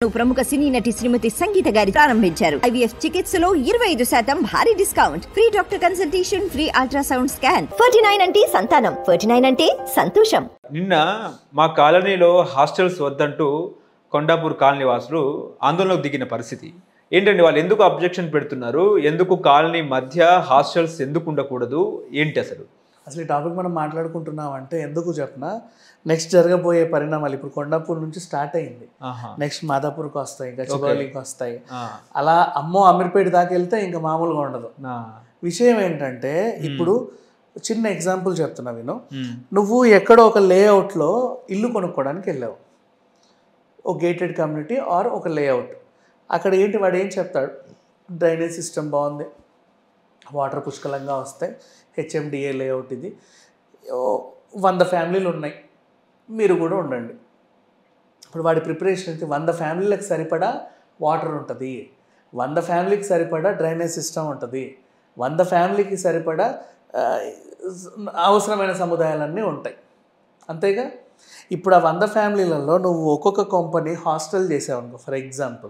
ప్రముఖ సినీ నటి శ్రీమతి సంగీత గారి ప్రారంభించారు ఐవీఎఫ్ చికిత్సలో ఇరవై ఐదు శాతం భారీ discount free doctor consultation free ultrasound scan forty nine అంటే సంతానం ఫోర్టీ నైన్ అంటే సంతోషం నిన్న మా కాలనీలో హాస్టల్స్ వద్దంటూ కొండాపూర్ కాలనీ వాసులు ఆందోళనకు దిగిన పరిస్థితి ఏంటండి వాళ్ళు ఎందుకు అబ్జెక్షన్ పెడుతున్నారు ఎందుకు కాలనీ మధ్య హాస్టల్స్ ఎందుకు ఉండకూడదు ఏంటి అసలు అసలు ఈ టాపిక్ మనం మాట్లాడుకుంటున్నాం అంటే ఎందుకు చెప్పిన నెక్స్ట్ జరగబోయే పరిణామాలు ఇప్పుడు కొండాపూర్ నుంచి స్టార్ట్ అయింది ఆహా. నెక్స్ట్ మాదాపూర్కి వస్తాయి గచ్చిబౌలికి వస్తాయి ఆ, అలా అమ్మో అమీర్పేట దాకా వెళ్తే ఇంకా మామూలుగా ఉండదు ఆ, విషయం ఏంటంటే ఇప్పుడు చిన్న ఎగ్జాంపుల్ చెప్తున్నా విను ఉమ్, నువ్వు ఎక్కడో ఒక లేఅవుట్లో ఇల్లు కొనుక్కోవడానికి వెళ్ళావు ఒక గేటెడ్ కమ్యూనిటీ ఆర్ ఒక లేఅవుట్ అక్కడ ఏంటి వాడు ఏం చెప్తాడు డ్రైనేజ్ సిస్టమ్ బాగుంది వాటర్ పుష్కలంగా వస్తాయి హెచ్ఎండిఏ లేఅవుట్ ఇది ఓ, వంద ఫ్యామిలీలు ఉన్నాయి మీరు కూడా ఉండండి ఇప్పుడు వాడి ప్రిపరేషన్ అయితే వంద ఫ్యామిలీలకు సరిపడా వాటర్ ఉంటుంది వంద ఫ్యామిలీకి సరిపడా డ్రైనేజ్ సిస్టమ్ ఉంటుంది వంద ఫ్యామిలీకి సరిపడా ఆ, అవసరమైన సముదాయాలన్నీ ఉంటాయి అంతేగా ఇప్పుడు ఆ వంద ఫ్యామిలీలలో నువ్వు ఒక్కొక్క కంపెనీ హాస్టల్ చేసావు అనుకో ఫర్ ఎగ్జాంపుల్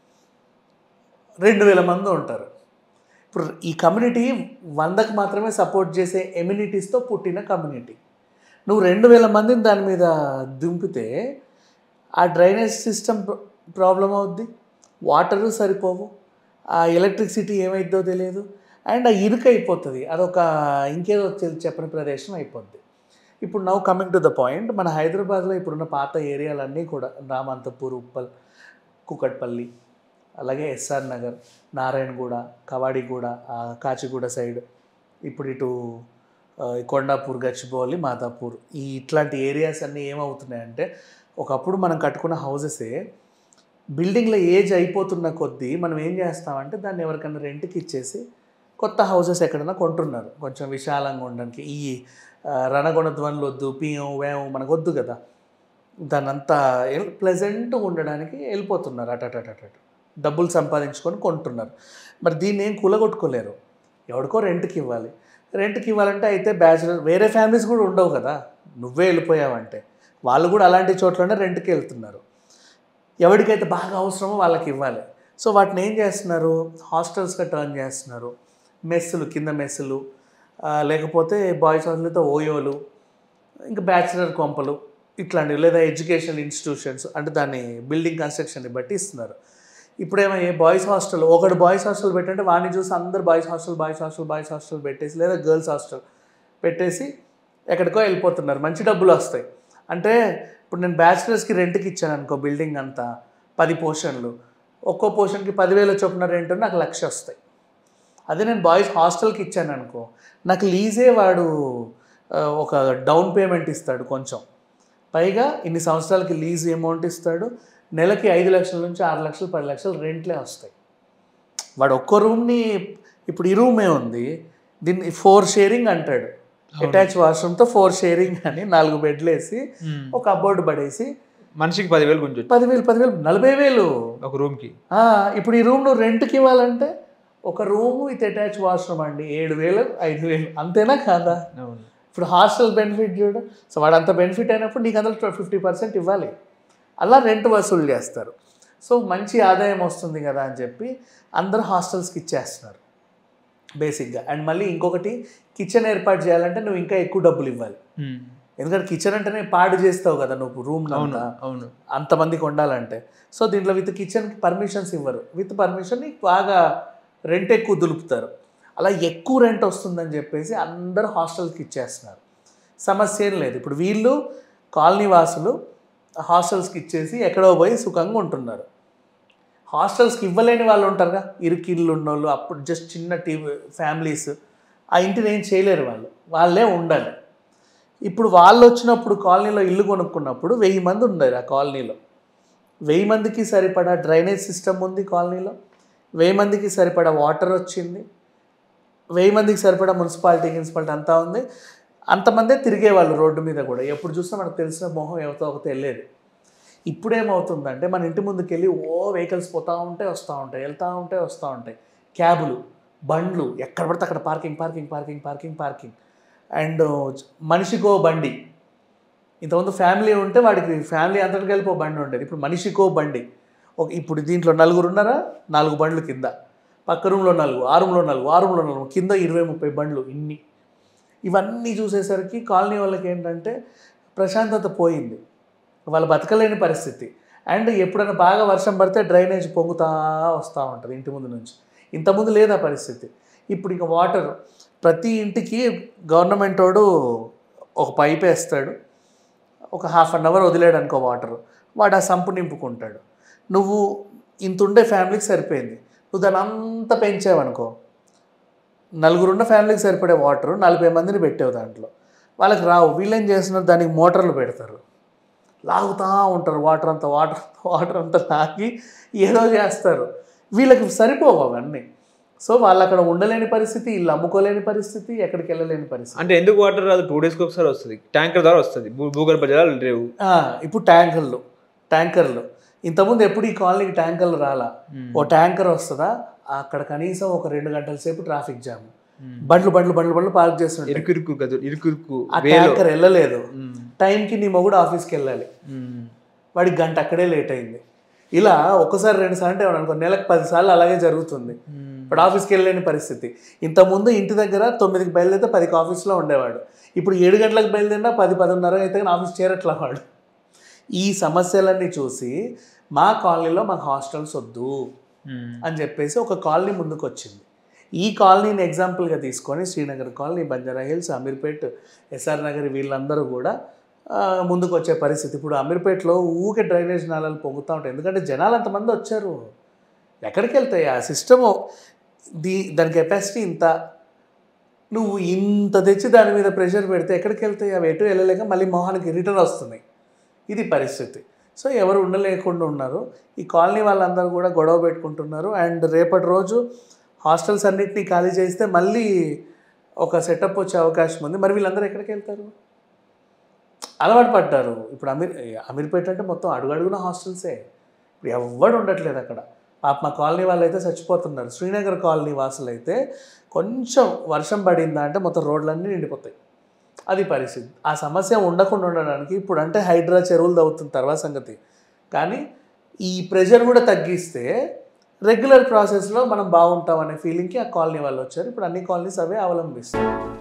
రెండు వేల మంది ఉంటారు ఇప్పుడు ఈ కమ్యూనిటీ వందకు మాత్రమే సపోర్ట్ చేసే ఎమ్యూనిటీస్తో పుట్టిన కమ్యూనిటీ నువ్వు రెండు వేల మందిని దాని మీద దింపితే ఆ డ్రైనేజ్ సిస్టమ్ ప్రాబ్లం అవుద్ది వాటరు సరిపోవు ఆ ఎలక్ట్రిసిటీ ఏమైద్దో తెలియదు అండ్ ఆ ఇరుకు అయిపోతుంది అదొక ఇంకేదో తెలి- చెప్పని ప్రదేశం అయిపోద్ది ఇప్పుడు now coming to the point మన హైదరాబాద్లో ఇప్పుడున్న పాత ఏరియాలన్నీ కూడా రామంతపూర్ ఉప్పల్ కుకట్పల్లి అలాగే ఎస్ఆర్ నగర్ నారాయణగూడ కవాడిగూడ ఆ కాచిగూడ సైడ్ ఇప్పుడు ఇటు ఆ, కొండాపూర్ గచ్చిబౌలి మాదాపూర్ ఈ ఇట్లాంటి ఏరియాస్ అన్నీ ఏమవుతున్నాయంటే ఒకప్పుడు మనం కట్టుకున్న హౌసెసే బిల్డింగ్ల ఏజ్ అయిపోతున్న కొద్దీ మనం ఏం చేస్తామంటే దాన్ని ఎవరికైనా రెంట్కి ఇచ్చేసి కొత్త హౌసెస్ ఎక్కడైనా కొంటున్నారు కొంచెం విశాలంగా ఉండడానికి ఈ ఆ, రణగొణ ధ్వనులు వద్దు పియం వేయం మనకు వద్దు కదా దాని అంతా ప్లెజెంట్గా ఉండడానికి వెళ్ళిపోతున్నారు అటటటట డబ్బులు సంపాదించుకొని కొంటున్నారు మరి దీన్ని ఏం కూలగొట్టుకోలేరు ఎవరికో రెంట్కి ఇవ్వాలి రెంట్కి ఇవ్వాలంటే అయితే బ్యాచులర్ వేరే ఫ్యామిలీస్ కూడా ఉండవు కదా నువ్వే వెళ్ళిపోయావంటే వాళ్ళు కూడా అలాంటి చోట్లనే రెంట్కి వెళ్తున్నారు ఎవరికైతే బాగా అవసరమో వాళ్ళకి ఇవ్వాలి సో వాటిని ఏం చేస్తున్నారు హాస్టల్స్గా టర్న్ చేస్తున్నారు మెస్సులు కింద మెస్సులు ఆ, లేకపోతే బాయ్స్ హాస్టల్తో ఓయోలు ఇంకా బ్యాచిలర్ కొంపలు ఇట్లాంటివి లేదా ఎడ్యుకేషనల్ ఇన్స్టిట్యూషన్స్ అంటే దాన్ని బిల్డింగ్ కన్స్ట్రక్షన్ని బట్టి ఇస్తున్నారు ఇప్పుడేమో ఏ బాయ్స్ హాస్టల్ ఒకడు బాయ్స్ హాస్టల్ పెట్టంటే వాడిని చూసి అందరు boys hostel boys hostel boys hostel పెట్టేసి లేదా గర్ల్స్ హాస్టల్ పెట్టేసి ఎక్కడికో వెళ్ళిపోతున్నారు మంచి డబ్బులు వస్తాయి అంటే ఇప్పుడు నేను బ్యాచిలర్స్కి రెంట్కి ఇచ్చాను అనుకో బిల్డింగ్ అంతా పది పోర్షన్లు ఒక్కో పోర్షన్కి పదివేల చొప్పున రెంట్ నాకు లక్ష వస్తాయి అదే నేను బాయ్స్ హాస్టల్కి ఇచ్చాను అనుకో నాకు లీజే వాడు ఆ, ఒక డౌన్ పేమెంట్ ఇస్తాడు కొంచెం పైగా ఇన్ని సంవత్సరాలకి లీజ్ అమౌంట్ ఇస్తాడు నెలకి ఐదు లక్షల నుంచి ఆరు లక్షలు పది లక్షలు రెంట్లే వస్తాయి వాడు ఒక్క రూమ్ని ఇప్పుడు ఈ రూమే ఉంది దీన్ని ఫోర్ షేరింగ్ అంటాడు అటాచ్ వాష్రూమ్తో ఫోర్ షేరింగ్ అని నాలుగు బెడ్లు వేసి ఉమ్. ఒక అబౌట్ పడేసి మనిషికి పదివేలు గుంజు పదివేలు పదివేలు నలభై వేలు ఒక రూమ్కి ఆ, ఇప్పుడు ఈ రూమ్ నువ్వు రెంట్కి ఇవ్వాలంటే ఒక రూము విత్ అటాచ్ వాష్రూమ్ అండి ఏడు వేలు ఐదు వేలు అంతేనా కాదా అవును ఇప్పుడు హాస్టల్ బెనిఫిట్ చూడు సో వాడు అంత బెనిఫిట్ అయినప్పుడు నీకు అందులో ఫిఫ్టీ పర్సెంట్ ఇవ్వాలి అలా రెంట్ వసూలు చేస్తారు సో మంచి ఆదాయం వస్తుంది కదా అని చెప్పి అందరూ హాస్టల్స్కి ఇచ్చేస్తున్నారు బేసిక్గా అండ్ మళ్ళీ ఇంకొకటి కిచెన్ ఏర్పాటు చేయాలంటే నువ్వు ఇంకా ఎక్కువ డబ్బులు ఇవ్వాలి ఉమ్. ఎందుకంటే కిచెన్ అంటేనే పాడు చేస్తావు కదా నువ్వు రూమ్ అవును అంతా అవును అంతమందికి ఉండాలంటే సో దీంట్లో విత్ కిచెన్కి పర్మిషన్స్ ఇవ్వరు విత్ పర్మిషన్ నీకు బాగా రెంట్ ఎక్కువ దులుపుతారు అలా ఎక్కువ రెంట్ వస్తుందని చెప్పేసి అందరూ హాస్టల్కి ఇచ్చేస్తున్నారు సమస్య ఏం లేదు ఇప్పుడు వీళ్ళు కాలనీ వాసులు హాస్టల్స్కి ఇచ్చేసి ఎక్కడో పోయి సుఖంగా ఉంటున్నారు హాస్టల్స్కి ఇవ్వలేని వాళ్ళు ఉంటారుగా ఇరుకు ఇల్లు ఉన్నోళ్ళు అప్పుడు జస్ట్ చిన్న టీ ఫ్యామిలీస్ ఆ ఇంటిని ఏం చేయలేరు వాళ్ళు వాళ్ళే ఉండాలి ఇప్పుడు వాళ్ళు వచ్చినప్పుడు కాలనీలో ఇల్లు కొనుక్కున్నప్పుడు వెయ్యి మంది ఉన్నారు ఆ కాలనీలో వెయ్యి మందికి సరిపడా డ్రైనేజ్ సిస్టమ్ ఉంది కాలనీలో వెయ్యి మందికి సరిపడా వాటర్ వచ్చింది వెయ్యి మందికి సరిపడా మున్సిపాలిటీ మున్సిపాలిటీ అంతా ఉంది అంతమందే తిరిగేవాళ్ళు రోడ్డు మీద కూడా ఎప్పుడు చూసినా మనకు తెలిసిన మొహం ఎవరితో ఒకటి వెళ్ళేది ఇప్పుడేమవుతుందంటే మన ఇంటి ముందుకు వెళ్ళి ఓ వెహికల్స్ పోతూ ఉంటాయి వస్తూ ఉంటాయి వెళ్తూ ఉంటాయి వస్తూ ఉంటాయి క్యాబులు బండ్లు ఎక్కడ పడితే అక్కడ parking parking parking parking parking and మనిషికో బండి ఇంతకుముందు ఫ్యామిలీ ఉంటే వాడికి ఫ్యామిలీ అంతటికి వెళ్ళిపో బండి ఉండేది ఇప్పుడు మనిషికో బండి ఒక ఇప్పుడు దీంట్లో నలుగురు ఉన్నారా నాలుగు బండ్లు కింద పక్క రూమ్లో నాలుగు ఆ రూమ్లో నాలుగు ఆ రూమ్లో నాలుగు కింద ఇరవై ముప్పై బండ్లు ఇన్ని ఇవన్నీ చూసేసరికి కాలనీ వాళ్ళకి ఏంటంటే ప్రశాంతత పోయింది వాళ్ళు బతకలేని పరిస్థితి అండ్ ఎప్పుడైనా బాగా వర్షం పడితే డ్రైనేజ్ పొంగుతా వస్తూ ఉంటుంది ఇంటి ముందు నుంచి ఇంతకుముందు లేదు ఆ పరిస్థితి ఇప్పుడు ఇంకా వాటర్ ప్రతి ఇంటికి గవర్నమెంట్ వాడు ఒక పైప్ వేస్తాడు ఒక హాఫ్ అన్ అవర్ వదిలేడు అనుకో వాటర్ వాడు ఆ సంపు నింపుకుంటాడు నువ్వు ఇంత ఉండే ఫ్యామిలీకి సరిపోయింది నువ్వు దాన్ని అంతా పెంచావనుకో నలుగురున్న ఫ్యామిలీకి సరిపడే వాటర్ నలభై మందిని పెట్టావు దాంట్లో వాళ్ళకి రావు వీళ్ళు ఏం చేస్తున్నారు దానికి మోటార్లు పెడతారు లాగుతూ ఉంటారు వాటర్ అంతా వాటర్ వాటర్ అంతా లాగి ఏదో చేస్తారు వీళ్ళకి సరిపోవు అవన్నీ సో వాళ్ళు అక్కడ ఉండలేని పరిస్థితి ఇల్లు అమ్ముకోలేని పరిస్థితి ఎక్కడికి వెళ్ళలేని పరిస్థితి అంటే ఎందుకు వాటర్ రాదు టూ డేస్కి ఒకసారి వస్తుంది ట్యాంకర్ ద్వారా వస్తుంది భూ- భూగర్భ జలాలు లేవు ఆ, ఇప్పుడు ట్యాంకర్లు ట్యాంకర్లు ఇంతకుముందు ఎప్పుడు ఈ కాలనీకి ట్యాంకర్లు రాలా ఓ ట్యాంకర్ వస్తుందా అక్కడ కనీసం ఒక రెండు గంటల సేపు ట్రాఫిక్ జామ్ బండ్లు బండ్లు బండ్లు బండ్లు పార్క్ చేస్తుంటాయి ఇరుకు ఇరుకు గదు ఇరుకు ఇరుకు ఆ వేలో ట్యాంకర్ వెళ్ళలేదు ఉమ్. టైంకి నీ మొగుడు ఆఫీస్కి వెళ్ళాలి ఉమ్. వాడికి గంట అక్కడే లేట్ అయింది ఇలా ఒకసారి రెండు సార్లు అంటే అనుకో నెలకు పది సార్లు అలాగే జరుగుతుంది ఇప్పుడు ఆఫీస్కి వెళ్ళలేని పరిస్థితి ఇంతకుముందు ఇంటి దగ్గర తొమ్మిదికి బయలుదేరితే పదికి ఆఫీస్లో ఉండేవాడు ఇప్పుడు ఏడు గంటలకు బయలుదేరినా పది పదిన్నర అయితే కానీ ఆఫీస్ చేరట్లా వాడు ఈ సమస్యలన్నీ చూసి మా కాలనీలో మాకు హాస్టల్స్ వద్దు ఉమ్. అని చెప్పేసి ఒక కాలనీ ముందుకు వచ్చింది ఈ కాలనీని ఎగ్జాంపుల్గా తీసుకొని Srinagar Colony Banjara Hills Ameerpet SR Nagar వీళ్ళందరూ కూడా ఆ, ముందుకు వచ్చే పరిస్థితి ఇప్పుడు అమీర్పేట్లో ఊకే డ్రైనేజ్ నాళాలు పొంగుతూ ఉంటాయి ఎందుకంటే జనాలు అంతమంది వచ్చారు ఎక్కడికి వెళ్తాయి ఆ సిస్టము దీ దాని కెపాసిటీ ఇంత నువ్వు ఇంత తెచ్చి దాని మీద ప్రెషర్ పెడితే ఎక్కడికి వెళ్తాయి అవి ఎటు వెళ్ళలేక మళ్ళీ మొహానికి రిటర్న్ వస్తున్నాయి ఇది పరిస్థితి సో ఎవరు ఉండలేకుండా ఉన్నారు ఈ కాలనీ వాళ్ళందరూ కూడా గొడవ పెట్టుకుంటున్నారు అండ్ రేపటి రోజు హాస్టల్స్ అన్నిటినీ ఖాళీ చేస్తే మళ్ళీ ఒక సెటప్ వచ్చే అవకాశం ఉంది మరి వీళ్ళందరూ ఎక్కడికి వెళ్తారు అలవాటు పడ్డారు ఇప్పుడు అమీర్ అమీర్పేట అంటే మొత్తం అడుగడుగున హాస్టల్సే ఇప్పుడు ఎవ్వడు ఉండట్లేదు అక్కడ పాప మా కాలనీ వాళ్ళు అయితే చచ్చిపోతున్నారు శ్రీనగర్ కాలనీ వాసులు అయితే కొంచెం వర్షం పడిందా అంటే మొత్తం రోడ్లన్నీ నిండిపోతాయి అది పరిస్థితి ఆ సమస్య ఉండకుండా ఉండడానికి ఇప్పుడు అంటే హైడ్రా చెరువులు తవ్వుతున్న తర్వాత సంగతి కానీ ఈ ప్రెషర్ కూడా తగ్గిస్తే రెగ్యులర్ ప్రాసెస్లో మనం బాగుంటాం అనే ఫీలింగ్కి ఆ కాలనీ వాళ్ళు వచ్చారు ఇప్పుడు అన్ని కాలనీస్ అవే అవలంబిస్తాయి